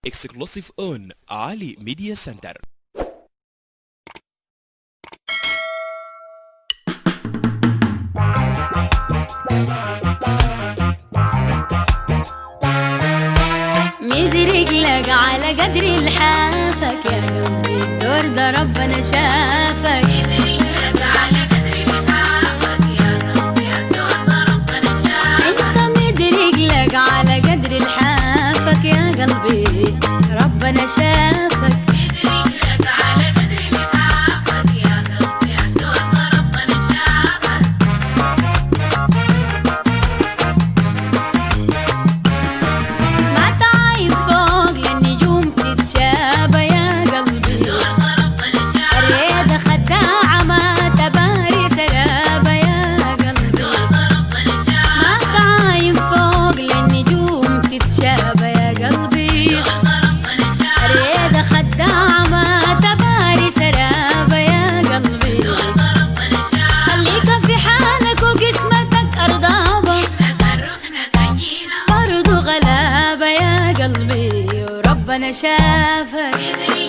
exclusive on Ali Media Center. مد رجلك على قدر لحافك يا قلبي الدور ده ربنا شافك انت مد رجلك على قدر لحافك يا قلبي ربنا شافك ما تعايب فوق للنجوم تتشابه يا قلبي الرياضة خداعة ما تباري سرابة يا قلبي ما تعايب فوق للنجوم تتشابه يا قلبي الرياضة خداعة ما تباري سرابة يا قلبي خليك في حالك وقسمتك أرضابة برضو غلابة يا قلبي وربنا شافك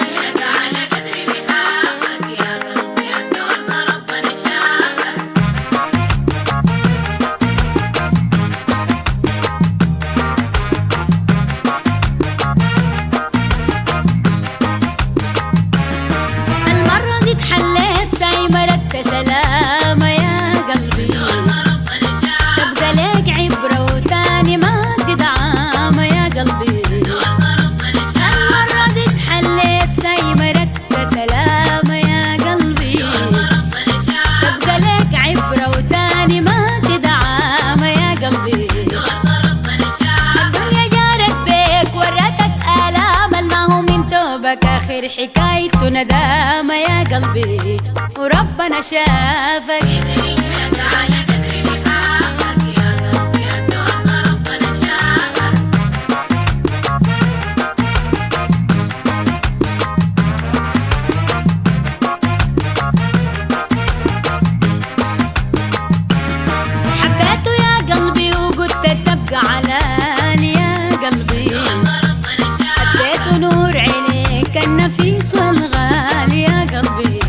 المرة دي اتحليت سايمة ركت سلامة يا قلبي تبقى لك عبرة وتاني ما تدعامة يا قلبي المرة دي اتحليت سايمة ركت سلامة يا قلبي تبقى لك عبرة وتاني ما تدعامة يا قلبي الدنيا جارت بيك ورتك آلام ما هو من توبك آخر حكايته ندامة يا قلبي وربنا شافك حبيته يا قلبي وقلت تبقى علاني يا قلبي اديته نور عينيك النفيس والغالي يا قلبي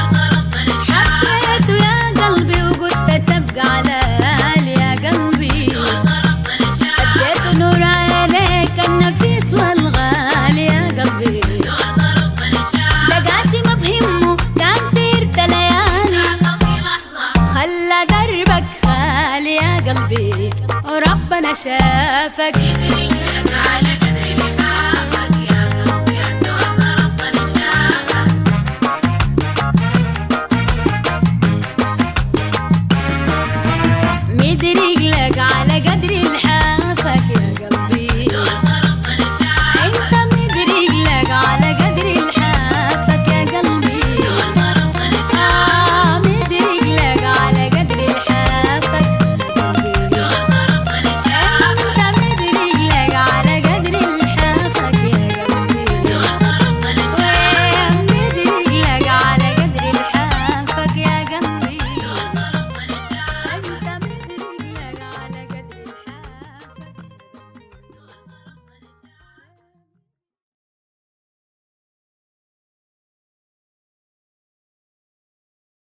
حبيته يا قلبي وقلت تبقى علاني يا قلبي اديته نور عينيك النفيس والغالي يا قلبي ده قاسم بهمه كان سيرت ليالي خلى دربك خالي يا قلبي وربنا شافك